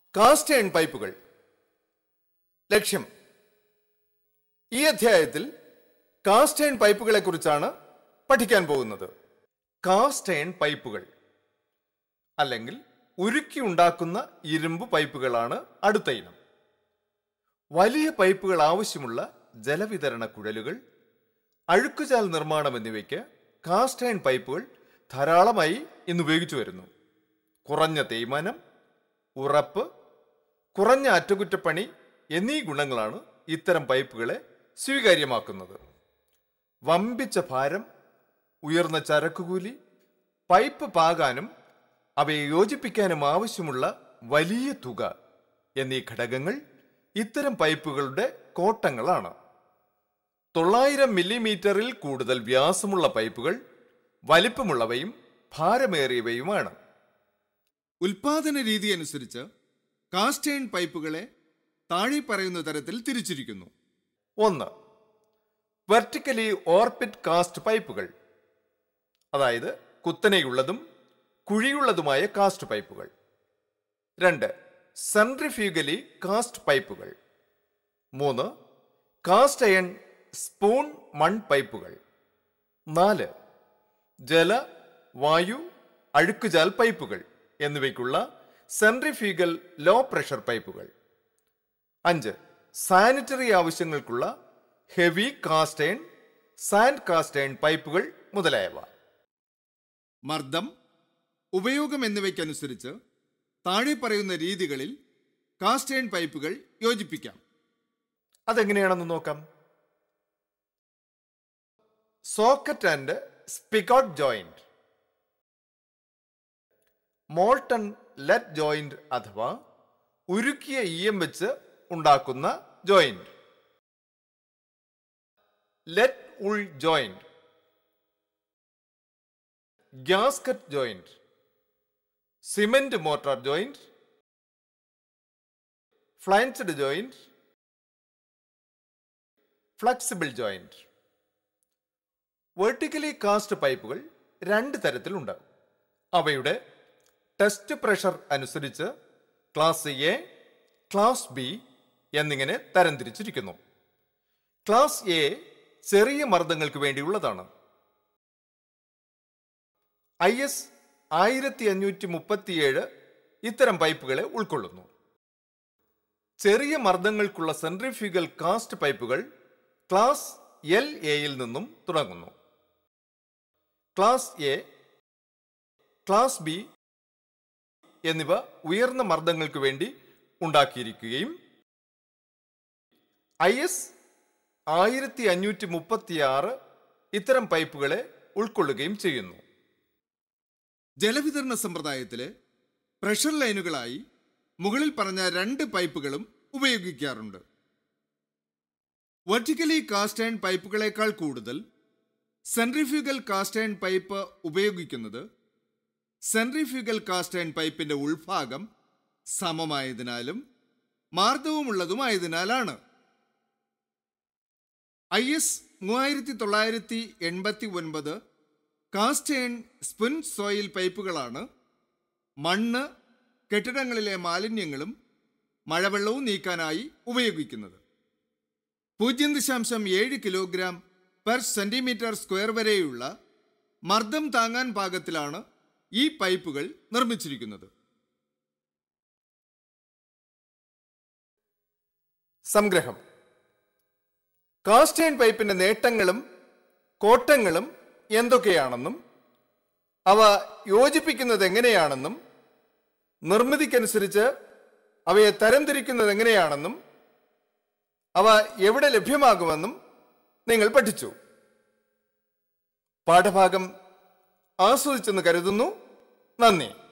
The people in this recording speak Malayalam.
കാസ്റ്റ് അയൺ പൈപ്പുകൾ ലക്ഷ്യം ഈ അധ്യായത്തിൽ കാസ്റ്റ് അയൺ പൈപ്പുകളെ കുറിച്ചാണ് പഠിക്കാൻ പോകുന്നത് കാസ്റ്റ് അയൺ പൈപ്പുകൾ അല്ലെങ്കിൽ ഉരുക്കി ഉണ്ടാക്കുന്ന ഇരുമ്പ് പൈപ്പുകളാണ് അടുത്ത ഇനം വലിയ പൈപ്പുകൾ ആവശ്യമുള്ള ജലവിതരണ കുഴലുകൾ അഴുക്കുചാൽ നിർമ്മാണം എന്നിവയ്ക്ക് കാസ്റ്റ് അയൺ പൈപ്പുകൾ ധാരാളമായി ഇന്ന് ഉപയോഗിച്ചു വരുന്നു കുറഞ്ഞ തേയ്മാനം ഉറപ്പ് കുറഞ്ഞ അറ്റകുറ്റപ്പണി എന്നീ ഗുണങ്ങളാണ് ഇത്തരം പൈപ്പുകളെ സ്വീകാര്യമാക്കുന്നത് വമ്പിച്ച ഭാരം ഉയർന്ന ചരക്കുകൂലി പൈപ്പ് പാകാനും അവയെ യോജിപ്പിക്കാനും ആവശ്യമുള്ള വലിയ തുക എന്നീ ഘടകങ്ങൾ ഇത്തരം പൈപ്പുകളുടെ കോട്ടങ്ങളാണ് തൊള്ളായിരം മില്ലിമീറ്ററിൽ കൂടുതൽ വ്യാസമുള്ള പൈപ്പുകൾ വലിപ്പമുള്ളവയും ഭാരമേറിയവയുമാണ് ഉൽപാദന രീതി അനുസരിച്ച് കാസ്റ്റേൺ പൈപ്പുകളെ താഴെ പറയുന്ന തരത്തിൽ തിരിച്ചിരിക്കുന്നു ഒന്ന് വെർട്ടിക്കലി ഓർബിറ്റ് കാസ്റ്റ് പൈപ്പുകൾ അതായത് കുത്തനെയുള്ളതും കുഴിയുള്ളതുമായ കാസ്റ്റ് പൈപ്പുകൾ രണ്ട് സെൻട്രിഫ്യൂഗലി കാസ്റ്റ് പൈപ്പുകൾ മൂന്ന് കാസ്റ്റ് അയൺ സ്പൂൺ മൺ പൈപ്പുകൾ നാല് ജല വായു അഴുക്കുചാൽ പൈപ്പുകൾ എന്നിവയ്ക്കുള്ള സെൻട്രിഫ്യൂഗൽ ലോ പ്രഷർ പൈപ്പുകൾ അഞ്ച് സാനിറ്ററി ആവശ്യങ്ങൾക്കുള്ള ഹെവി കാസ്റ്റേൺ സാൻഡ് കാസ്റ്റേൺ പൈപ്പുകൾ മുതലായവ മർദ്ദം ഉപയോഗം എന്നിവയ്ക്കനുസരിച്ച് താഴെ പറയുന്ന രീതികളിൽ കാസ്റ്റേൺ പൈപ്പുകൾ യോജിപ്പിക്കാം അതെങ്ങനെയാണെന്ന് നോക്കാം socket and spigot joint molten lead joint അഥവാ ഉരുക്കിയ ഈയം വെച്ച് ഉണ്ടാക്കുന്ന joint lead wool joint gasket joint cement mortar joint flanged joint flexible joint vertically cast പൈപ്പുകൾ രണ്ട് തരത്തിലുണ്ട് അവയുടെ ടെസ്റ്റ് പ്രഷർ അനുസരിച്ച് ക്ലാസ് എ ക്ലാസ് ബി എന്നിങ്ങനെ തരംതിരിച്ചിരിക്കുന്നു ക്ലാസ് എ ചെറിയ മർദ്ദങ്ങൾക്ക് വേണ്ടിയുള്ളതാണ് ഐ എസ് ആയിരത്തി അഞ്ഞൂറ്റി മുപ്പത്തിയേഴ് ഇത്തരം പൈപ്പുകളെ ഉൾക്കൊള്ളുന്നു ചെറിയ മർദ്ദങ്ങൾക്കുള്ള സെൻട്രിഫ്യൂഗൽ കാസ്റ്റ് പൈപ്പുകൾ ക്ലാസ് എൽ എയിൽ നിന്നും തുടങ്ങുന്നു ക്ലാസ് എ ക്ലാസ് ബി എന്നിവ ഉയർന്ന മർദ്ദങ്ങൾക്ക് വേണ്ടി ഉണ്ടാക്കിയിരിക്കുകയും ഐ എസ് ആയിരത്തി അഞ്ഞൂറ്റി മുപ്പത്തിയാറ് ഇത്തരം പൈപ്പുകളെ ഉൾക്കൊള്ളുകയും ചെയ്യുന്നു ജലവിതരണ സമ്പ്രദായത്തിലെ പ്രഷർ ലൈനുകളായി മുകളിൽ പറഞ്ഞ രണ്ട് പൈപ്പുകളും ഉപയോഗിക്കാറുണ്ട് വെർട്ടിക്കലി കാസ്റ്റേൺ പൈപ്പുകളേക്കാൾ കൂടുതൽ സെൻട്രിഫ്യൂഗൽ കാസ്റ്റേൺ പൈപ്പ് ഉപയോഗിക്കുന്നത് സെൻട്രിഫ്യൂഗൽ കാസ്റ്റേൺ പൈപ്പിന്റെ ഉൾഭാഗം സമമായതിനാലും മാർദ്ദവുമുള്ളതുമായതിനാലാണ് ഐ എസ് മൂവായിരത്തി തൊള്ളായിരത്തി എൺപത്തി ഒൻപത് കാസ്റ്റേൺ സ്പിൻ സോയിൽ പൈപ്പുകളാണ് മണ്ണ് കെട്ടിടങ്ങളിലെ മാലിന്യങ്ങളും മഴവെള്ളവും നീക്കാനായി ഉപയോഗിക്കുന്നത് പൂജ്യം ദശാംശം ഏഴ് കിലോഗ്രാം പെർ സെന്റിമീറ്റർ സ്ക്വയർ വരെയുള്ള മർദ്ദം താങ്ങാൻ പാകത്തിലാണ് ഈ പൈപ്പുകൾ നിർമ്മിച്ചിരിക്കുന്നത് സംഗ്രഹം കാസ്റ്റേൺ പൈപ്പിന്റെ നേട്ടങ്ങളും കോട്ടങ്ങളും എന്തൊക്കെയാണെന്നും അവ യോജിപ്പിക്കുന്നത് എങ്ങനെയാണെന്നും നിർമ്മിതിക്കനുസരിച്ച് അവയെ തരംതിരിക്കുന്നത് എങ്ങനെയാണെന്നും അവ എവിടെ ലഭ്യമാകുമെന്നും നിങ്ങൾ പഠിച്ചു പാഠഭാഗം ആസ്വദിച്ചെന്ന് കരുതുന്നു നന്ദി